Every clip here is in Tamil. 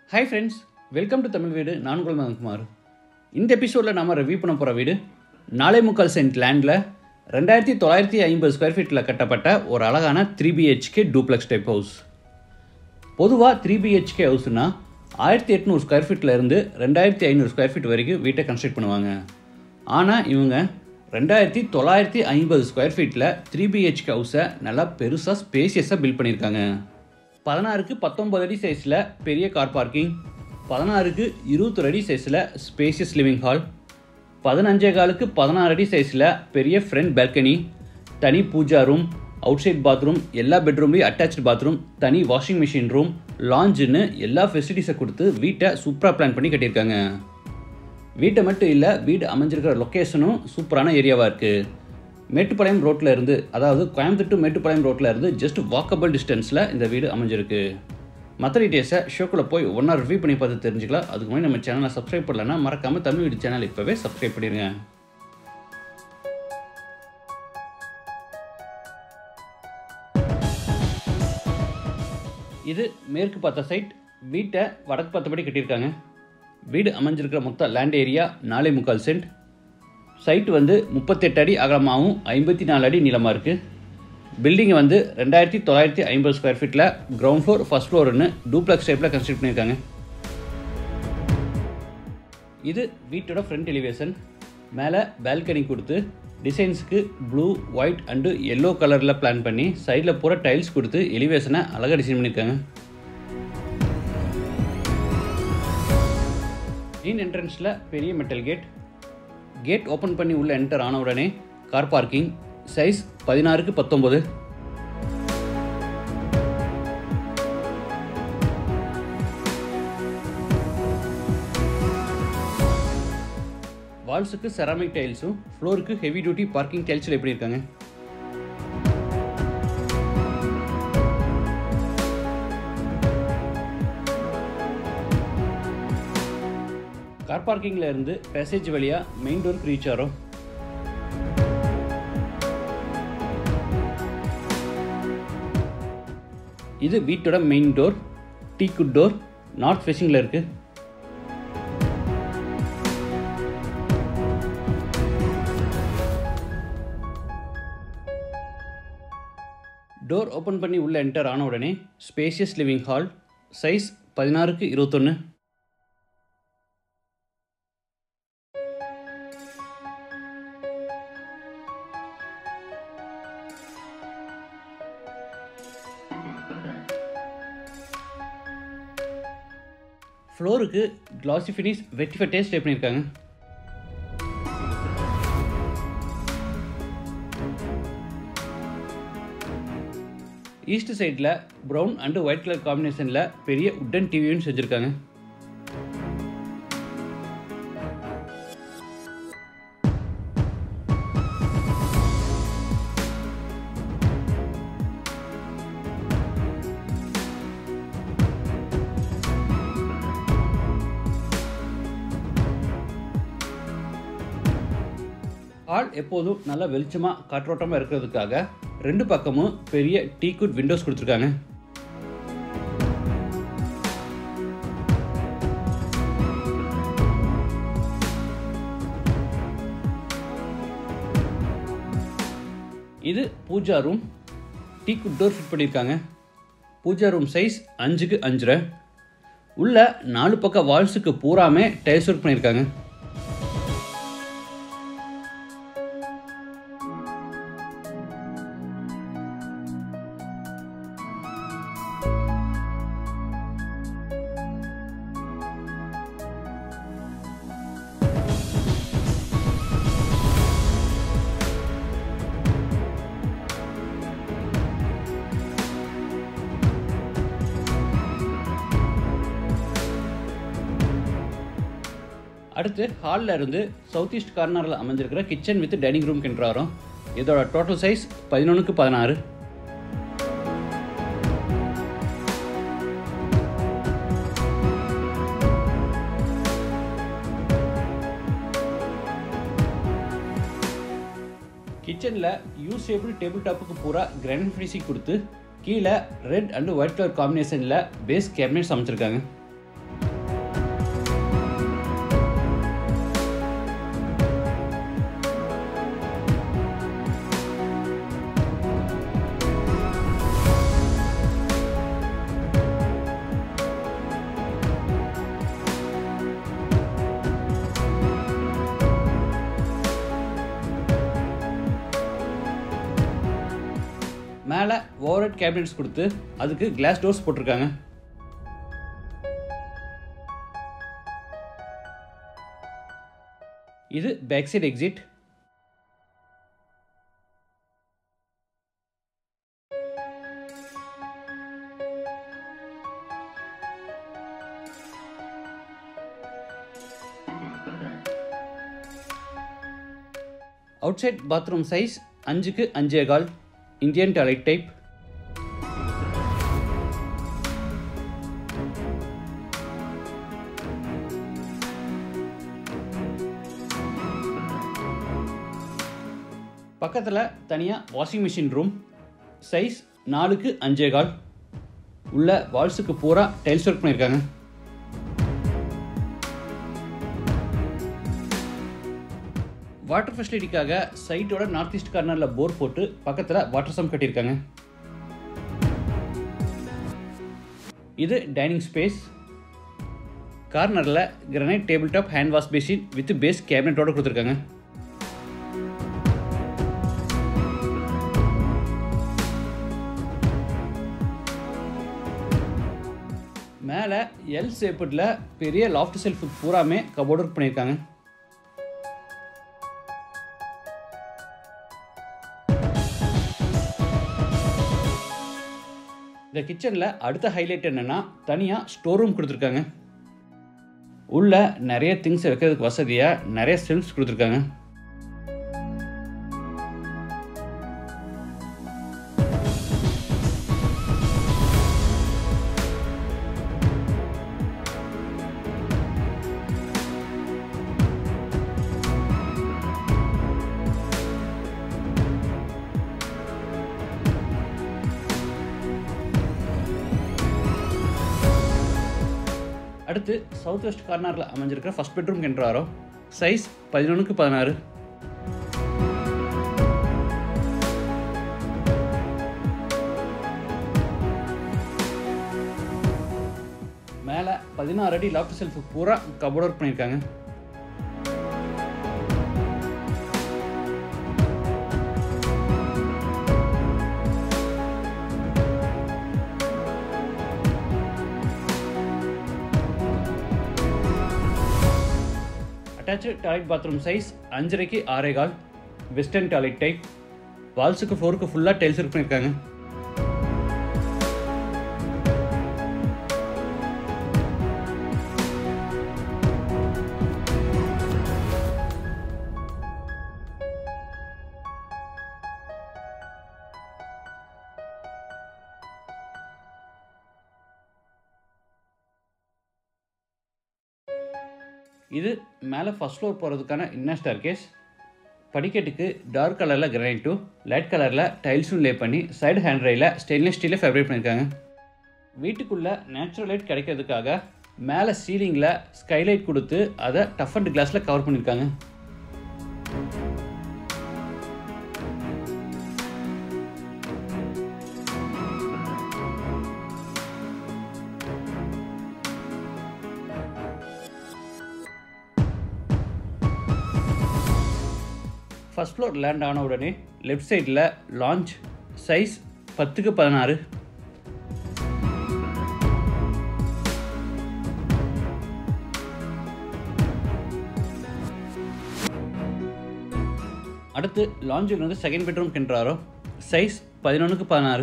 hi friends welcome to Tamil Veedu நான் உங்கள் குமார் இந்த எபிசோடில் நம்ம ரிவ்யூ பண்ண போகிற வீடு நாலே முக்கால் சென்ட் லேண்டில் ரெண்டாயிரத்தி தொள்ளாயிரத்தி ஐம்பது ஸ்கொயர் ஃபீட்டில் கட்டப்பட்ட ஒரு அழகான three BHK duplex type house பொதுவாக த்ரீ பிஹெச்கே ஹவுஸ்னா ஆயிரத்தி எட்நூறு ஸ்கொயர் ஃபீட்டில் இருந்து ரெண்டாயிரத்தி ஐநூறு ஸ்கொயர் ஃபீட் வரைக்கும் வீட்டை கன்ஸ்ட்ரக்ட் பண்ணுவாங்க ஆனால் இவங்க ரெண்டாயிரத்தி தொள்ளாயிரத்தி ஐம்பது ஸ்கொயர் ஃபீட்டில் த்ரீ பிஹெச்கே ஹவுஸை நல்லா பெருசாக ஸ்பேசியஸாக பில்ட் பண்ணியிருக்காங்க பதினாறுக்கு பத்தொம்பது அடி சைஸில் பெரிய கார் பார்க்கிங் பதினாறுக்கு இருபத்தொரு அடி சைஸில் ஸ்பேசியஸ் லிவிங் ஹால் பதினஞ்சே காலுக்கு பதினாறு அடி சைஸில் பெரிய ஃப்ரண்ட் பால்கனி தனி puja room outside bathroom எல்லா பெட்ரூம்லேயும் அட்டாச்சு பாத்ரூம் தனி வாஷிங் மிஷின் ரூம் லாஞ்சுன்னு எல்லா ஃபெசிலிட்டிஸை கொடுத்து வீட்டை சூப்பராக பிளான் பண்ணி கட்டியிருக்காங்க வீட்டை மட்டும் இல்லை வீடு அமைஞ்சிருக்கிற லொக்கேஷனும் சூப்பரான ஏரியாவாக இருக்குது மேட்டுப்பாளையம் ரோட்டில் இருந்து அதாவது கோயம்புத்தூர் to மேட்டுப்பாளையம் ரோட்டில் இருந்து ஜஸ்ட் வாக்கபிள் டிஸ்டன்ஸில் இந்த வீடு அமைஞ்சிருக்கு மற்ற டீட்டெயில்ஸை ஷோக்குள்ளே போய் ஒன்றா ரிவ்யூ பண்ணி பார்த்து தெரிஞ்சுக்கலாம் அதுக்கு முன்னாடி நம்ம சேனலை சப்ஸ்கிரைப் பண்ணலன்னா மறக்காமல் தமிழ் வீடு சேனல் இப்போவே சப்ஸ்கிரைப் பண்ணிடுங்க இது மேற்கு பார்த்த சைட் வீட்டை வடக்கு பார்த்தபடி கட்டியிருக்காங்க வீடு அமைஞ்சிருக்கிற மொத்த லேண்ட் ஏரியா நாலே முக்கால் சென்ட் சைட் வந்து முப்பத்தெட்டு அடி அகலமாகவும் ஐம்பத்தி நாலு அடி நீளமாக இருக்குது பில்டிங்கை வந்து ரெண்டாயிரத்தி தொள்ளாயிரத்தி ஐம்பது ஸ்கொயர் ஃபீட்டில் கிரவுண்ட் ஃப்ளோர் ஃபஸ்ட் ஃப்ளோர்னு டூப்ளெக்ஸ் டைப்பில் கன்ஸ்ட்ரக்ட் பண்ணியிருக்காங்க இது வீட்டோட ஃப்ரண்ட் எலிவேஷன் மேலே பால்கனி கொடுத்து டிசைன்ஸ்க்கு ப்ளூ ஒயிட் அண்டு எல்லோ கலரில் பிளான் பண்ணி சைடில் பூரா டைல்ஸ் கொடுத்து எலிவேஷனை அழகாக டிசைன் பண்ணியிருக்காங்க மெயின் என்ட்ரன்ஸில் பெரிய மெட்டல் கேட் கேட் ஓப்பன் பண்ணி உள்ள என்டர் ஆன உடனே கார் பார்க்கிங் சைஸ் பதினாறுக்கு பத்தொம்பது வால்ஸுக்கு செராமிக் டைல்ஸும் ஃப்ளோருக்கு ஹெவி டியூட்டி பார்க்கிங் டைல்ஸில் எப்படி இருக்காங்க கார் பார்க்கிங்கில் இருந்து பேசேஜ் வழியாக மெயின் டோருக்கு ரீச் ஆகிறோம் இது வீட்டோட main door teakwood door north ஃபேஸிங்கில் இருக்குது டோர் ஓப்பன் பண்ணி உள்ளே என்டர் ஆன உடனே ஸ்பேசியஸ் லிவிங் ஹால் சைஸ் பதினாறுக்கு இருபத்தொன்று ஃப்ளோருக்கு கிளாசி ஃபினிஷ் வெட்டிஃபை டேஸ்ட் டைப் பண்ணியிருக்காங்க ஈஸ்ட் சைடில் ப்ரௌன் அண்டு ஒயிட் கலர் காம்பினேஷனில் பெரிய உட்டன் டிவியும் செஞ்சுருக்காங்க ஹால் எப்போதும் நல்லா வெளிச்சமாக காற்றோட்டமாக இருக்கிறதுக்காக ரெண்டு பக்கமும் பெரிய டீக்குட் விண்டோஸ் கொடுத்துருக்காங்க இது puja room teakwood door fit பண்ணியிருக்காங்க பூஜா ரூம் சைஸ் அஞ்சுக்கு அஞ்சரை உள்ள நாலு பக்கம் வால்ஸுக்கு பூராமே டைல்ஸ் ஒர்க் பண்ணியிருக்காங்க அடுத்து ஹாலில் இருந்து சவுத் ஈஸ்ட் கார்னரில் அமைஞ்சிருக்கிற கிச்சன் வித் டைனிங் ரூம் கிண்டுறாரோம் இதோட டோட்டல் சைஸ் பதினொன்றுக்கு பதினாறு கிச்சனில் யூஸேபிள் டேபிள் டாப்புக்கு பூரா கிரானைட் ஃபினிஷிங் கொடுத்து கீழே ரெட் அண்ட் ஒயிட் கலர் காம்பினேஷனில் பேஸ் கேபினெட்ஸ் அமைச்சிருக்காங்க ஓவர்ஹெட் கேபினட்ஸ் கொடுத்து அதுக்கு கிளாஸ் டோர்ஸ் போட்டிருக்காங்க இது back side exit outside bathroom size அஞ்சுக்கு அஞ்சே கால் இந்தியன் டாய்லெட் டைப் பக்கத்தில் தனியாக வாஷிங் மிஷின் ரூம் சைஸ் நாலுக்கு அஞ்சே கால் உள்ள வால்ஸுக்கு பூரா டைல்ஸ் ஒர்க் பண்ணியிருக்காங்க வாட்டர் ஃபெசிலிட்டிக்காக சைட்டோட நார்த் ஈஸ்ட் கார்னரில் போர் போட்டு பக்கத்தில் வாட்டர் சம் கட்டியிருக்காங்க இது டைனிங் ஸ்பேஸ் கார்னரில் granite table top hand wash basin with base கேபினட்டோட கொடுத்துருக்காங்க மேலே எல் சேப்பட்டில் பெரிய லாஃப்ட் செல்ஃப் பூராமே கபோர்ட் ஒர்க் பண்ணியிருக்காங்க இந்த கிச்சனில் அடுத்த ஹைலைட் என்னென்னா தனியாக ஸ்டோர் ரூம் கொடுத்துருக்காங்க உள்ள நிறைய திங்ஸ் வைக்கிறதுக்கு வசதியாக நிறைய செல்ஃப்ஸ் கொடுத்துருக்காங்க அடுத்து சவுத் வெஸ்ட் கார்னரில் அமைஞ்சிருக்கிற ஃபர்ஸ்ட் பெட்ரூம் கென்றாரோ சைஸ் பதினொன்றுக்கு பதினாறு மேலே பதினாறு அடி லாஃப்ட் செல்ஃபு பூரா கபோர்ட் ஒர்க் பண்ணியிருக்காங்க அட்டாச்சு டாய்லெட் பாத்ரூம் சைஸ் அஞ்சரைக்கு ஆறே கால் வெஸ்டர்ன் டாய்லெட் டைப் வால்ஸுக்கு ஃப்ளோருக்கு ஃபுல்லாக டைல்ஸ் ஒர்க் பண்ணியிருக்காங்க இது மேலே ஃபஸ்ட் ஃப்ளோர் போகிறதுக்கான இன்னர் ஸ்டார் கேஸ் படிக்கட்டுக்கு டார்க் கலரில் கிரானைட்டும் லைட் கலரில் டைல்ஸும் லே பண்ணி சைடு ஹேண்ட் ரையில் ஸ்டெயின்லெஸ் ஸ்டீலில் ஃபேப்ரிக் பண்ணியிருக்காங்க வீட்டுக்குள்ளே நேச்சுரல் லைட் கிடைக்கிறதுக்காக மேலே சீலிங்கில் ஸ்கைலைட் கொடுத்து அதை டஃப் அண்ட் கிளாஸில் கவர் பண்ணியிருக்காங்க ஃபஸ்ட் ஃப்ளோர் லேண்ட் ஆன உடனே லெஃப்ட் சைடில் லான்ச் சைஸ் பத்துக்கு பதினாறு அடுத்து லாஞ்சுக்கு வந்து செகண்ட் பெட்ரூம் கின்றாரோ சைஸ் பதினொன்றுக்கு பதினாறு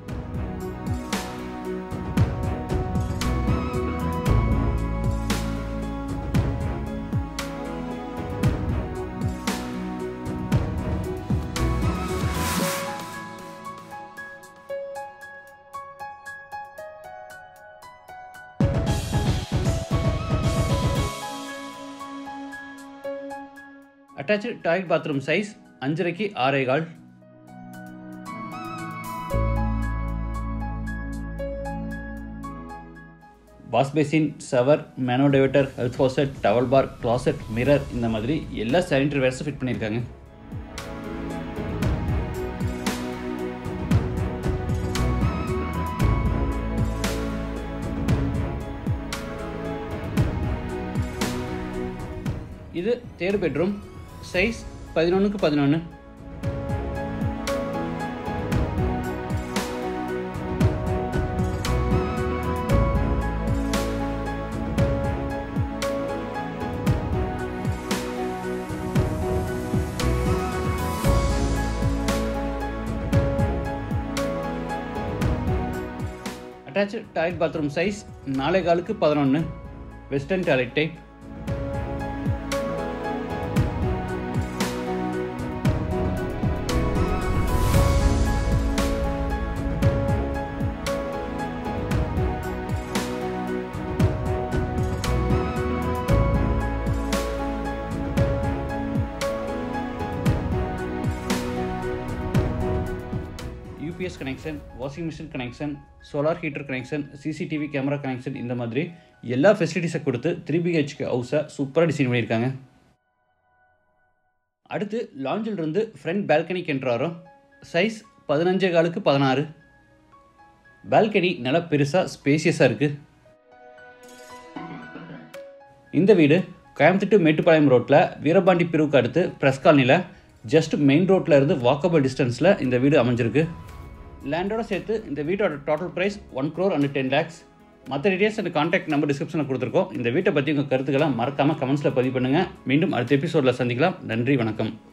அட்டாச்சு டாய்லெட் பாத்ரூம் சைஸ் அஞ்சரைக்கு ஆறே கால் wash basin shower mono diverter health faucet towel bar closet mirror இந்த மாதிரி எல்லா சானிட்டரி வேர்ஸும் ஃபிட் பண்ணியிருக்காங்க இது தேர்ட் பெட்ரூம் சைஸ் பதினொன்றுக்கு பதினொன்று அட்டாச் டாய்லெட் பாத்ரூம் சைஸ் நாலே காலுக்கு பதினொன்று western toilet type UPS connection washing machine connection solar heater connection CCTV camera connection இந்த மாதிரி எல்லா ஃபெசிலிட்டிஸை கொடுத்து த்ரீ பிஹெச்கே ஹவுஸை சூப்பராக டிசைன் பண்ணியிருக்காங்க அடுத்து லாஞ்சில் இருந்து ஃப்ரண்ட் பால்கனிக்கு என்றாரோம் சைஸ் பதினஞ்சே காலுக்கு பதினாறு பால்கனி நல்லா பெருசாக ஸ்பேசியஸாக இருக்குது இந்த வீடு கோயம்புத்தூர் to மேட்டுப்பாளையம் ரோட்டில் வீரபாண்டி பிரிவுக்கு அடுத்து ப்ரெஸ் காலனியில் ஜஸ்ட் மெயின் ரோட்டில் இருந்து வாக்கபிள் டிஸ்டன்ஸில் இந்த வீடு அமைஞ்சிருக்கு லேண்டோட சேர்த்து இந்த வீட்டோட total price one crore and ten lakhs மற்ற டீடைல்ஸ் அண்ட் கான்டாக்ட் நம்பர் டிஸ்கிரிப்ஷனில் கொடுத்துருக்கோம் இந்த வீட்டை பற்றி உங்கள் கருத்துக்களை மறக்காமல் கமெண்ட்ஸில் பதிவு பண்ணுங்கள் மீண்டும் அடுத்த எபிசோடில் சந்திக்கலாம் நன்றி வணக்கம்